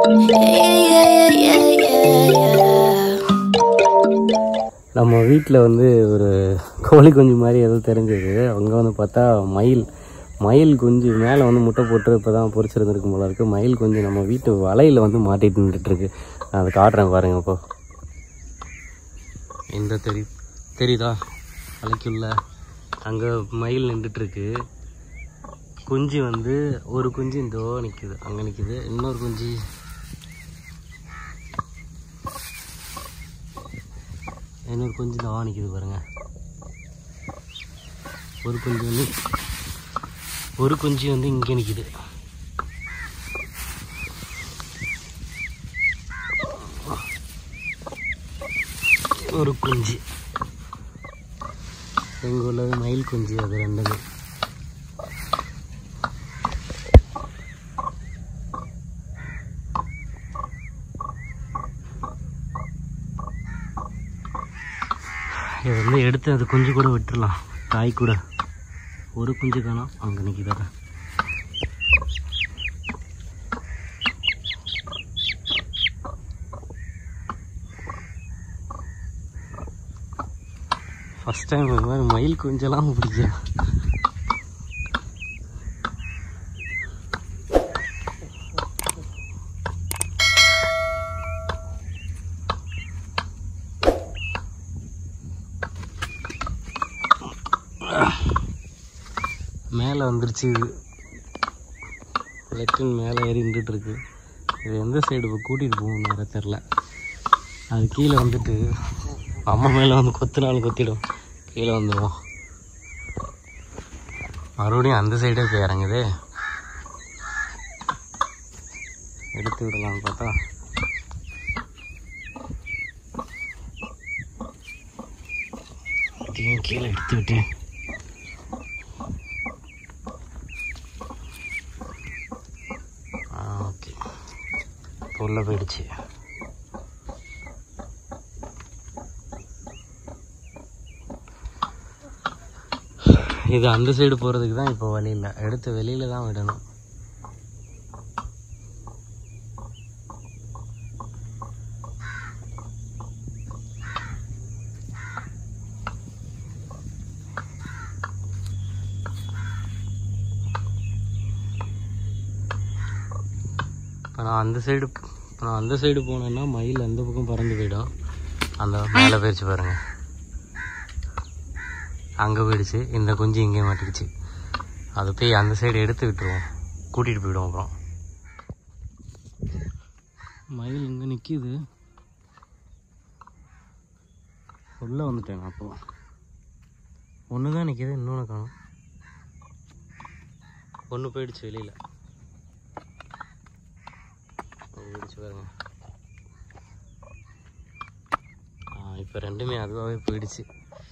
Yeah, yeah, yeah, yeah, yeah. நம்ம வீட்டில் வந்து ஒரு கோழி குஞ்சு மாதிரி ஏதோ தெரிஞ்சது அங்கே வந்து பார்த்தா மயில் மயில் குஞ்சு மேலே வந்து முட்டை போட்டு இப்போ தான் பொறிச்சிருந்துருக்கும் போல இருக்குது மயில் குஞ்சு நம்ம வீட்டு வலையில் வந்து மாட்டிட்டு நின்றுட்டுருக்கு நான் அதை காட்டுறேன் பாருங்க இப்போ இந்த தெரி தெரியுதா வலைக்குள்ள அங்கே மயில் நின்றுட்டுருக்கு குஞ்சு வந்து ஒரு குஞ்சு இந்தோ நிற்குது அங்கே நிற்குது இன்னொரு குஞ்சு இன்னொரு குஞ்சு தான் நிற்குது பாருங்க ஒரு குஞ்சு வந்து ஒரு குஞ்சு வந்து இங்கே நிற்குது ஒரு குஞ்சு எங்கள் உள்ளது மயில் குஞ்சு அது ரெண்டுமே இது வந்து எடுத்து அது குஞ்சு கூட விட்டுறலாம் தாய் கூட ஒரு குஞ்சு காணோம் அங்கே நிற்கிதாங்க ஃபஸ்ட் டைம் இந்த மாதிரி மயில் குஞ்செல்லாம் பிடிக்கிறேன் மேலே வந்துருச்சு இது லெட்டின் மேலே ஏறி நின்றுட்டு இருக்கு இது எந்த சைடு இப்போ கூட்டிகிட்டு போகணும் வேறு தெரில அது கீழே வந்துட்டு அம்மா மேலே வந்து கொத்துனாலும் கொத்திடும் கீழே வந்துடுவோம் மறுபடியும் அந்த சைடே போய் இறங்குது எடுத்து விடலாம்னு பார்த்தா இதையும் கீழே எடுத்து விட்டேன் ஓகே உள்ள போயிடுச்சு இது அந்த சைடு போகிறதுக்கு தான் இப்போ வழி இல்லை எடுத்து வெளியில தான் விடணும் இப்போ நான் அந்த சைடு இப்போ நான் அந்த சைடு போனேன்னா மயில் அந்த பக்கம் பறந்து போயிடும் அந்த மேலே போயிடுச்சு பாருங்க அங்கே போயிடுச்சு இந்த குஞ்சு இங்கே மாட்டிக்கிச்சு அது போய் அந்த சைடு எடுத்து விட்டுருவோம் கூட்டிகிட்டு போயிடுவோம் அப்புறம் மயில் இங்கே நிற்கிது உள்ளே வந்துட்டேன் நான் அப்போ ஒன்று தான் நிற்கிது இன்னொன்று காணும் ஒன்று போயிடுச்சு வெளியில் போயிடுச்சு பாருங்க ஆ இப்போ ரெண்டுமே அதுவாகவே போயிடுச்சு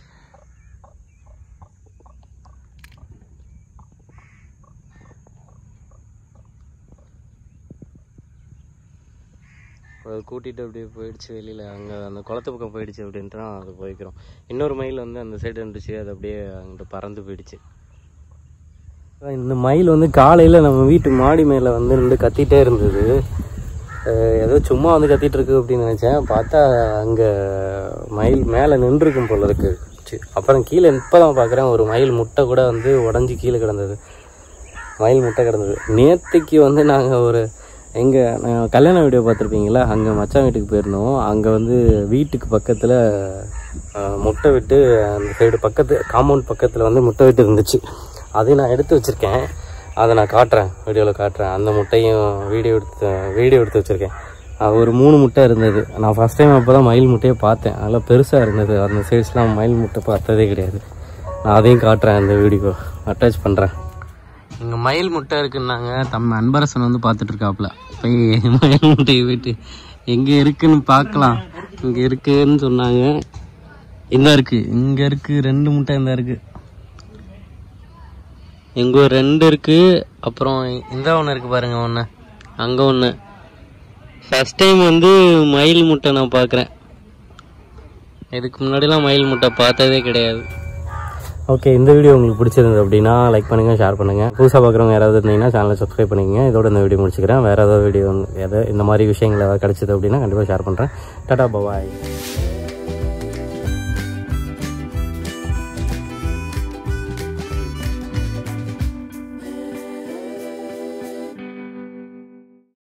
அது கூட்டிகிட்டு அப்படியே போயிடுச்சு வெளியில் அங்கே அந்த குளத்து பக்கம் போயிடுச்சு அப்படின்ட்டு தான் அது போய்க்கிறோம் இன்னொரு மயில் வந்து அந்த சைடு இருந்துச்சு அது அப்படியே அங்கிட்டு பறந்து போயிடுச்சு இந்த மயில் வந்து காலையில் நம்ம வீட்டு மாடி மேலே வந்து நின்று கத்திட்டே இருந்தது அஹ் ஏதோ சும்மா வந்து கத்திட்டு இருக்கு அப்படின்னு நினச்சேன் பார்த்தா அங்கே மயில் மேலே நின்றுருக்கும் போல இருக்கு சரி, அப்புறம் கீழே இப்போ தான் பார்க்குறேன் ஒரு மயில் முட்டை கூட வந்து உடஞ்சி கீழே கிடந்தது மயில் முட்டை கிடந்தது நேற்றுக்கு வந்து நாங்கள் ஒரு எங்கள் கல்யாண வீடியோ பார்த்துருப்பீங்களா அங்கே மச்சான் வீட்டுக்கு போயிருந்தோம் அங்கே வந்து வீட்டுக்கு பக்கத்தில் முட்டை விட்டு அந்த சைடு பக்கத்து காம்பவுண்ட் பக்கத்தில் வந்து முட்டை விட்டு இருந்துச்சு அதையும் நான் எடுத்து வச்சுருக்கேன் அதை நான் காட்டுறேன் வீடியோவில் காட்டுறேன் அந்த முட்டையும் வீடியோ எடுத்து வீடியோ எடுத்து வச்சுருக்கேன் அது ஒரு மூணு முட்டை இருந்தது நான் ஃபஸ்ட் டைம் அப்போ தான் மயில் முட்டையை பார்த்தேன் நல்லா பெருசாக இருந்தது அந்த சைட்ஸ்லாம் மயில் முட்டை பார்த்ததே கிடையாது நான் அதையும் காட்டுறேன் அந்த வீடியோ அட்டாச் பண்ணுறேன் இங்கே மயில் முட்டை இருக்குன்னாங்க தம் அன்பரசன் வந்து பார்த்துட்டு இருக்காப்புல போய் மயில் முட்டையை போயிட்டு எங்கே இருக்குன்னு பார்க்கலாம் இங்கே இருக்குன்னு சொன்னாங்க இந்த இருக்கு இங்கே இருக்கு ரெண்டு முட்டை இந்த இருக்கு இங்கே ஒரு ரெண்டு இருக்கு அப்புறம் இந்த ஒன்று இருக்கு பாருங்க ஒன்று அங்கே ஒன்று ஃபர்ஸ்ட் டைம் வந்து மயில் முட்டை நான் பார்க்குறேன் இதுக்கு முன்னாடிலாம் மயில் முட்டை பார்த்ததே கிடையாது ஓகே இந்த வீடியோ உங்களுக்கு பிடிச்சிருந்தது அப்படின்னா லைக் பண்ணுங்கள் ஷேர் பண்ணுங்கள் புதுசாக பார்க்குறவங்க யாராவது இருந்தீங்கன்னா சேனலை சப்ஸ்கிரைப் பண்ணிக்கங்க இதோட இந்த வீடியோ முடிச்சுக்கிறேன் வேறு ஏதாவது வீடியோ எதாவது இந்த மாதிரி விஷயங்கள் ஏதாவது கிடச்சிது அப்படின்னா கண்டிப்பாக ஷேர் பண்ணுறேன் டாடா பபாய்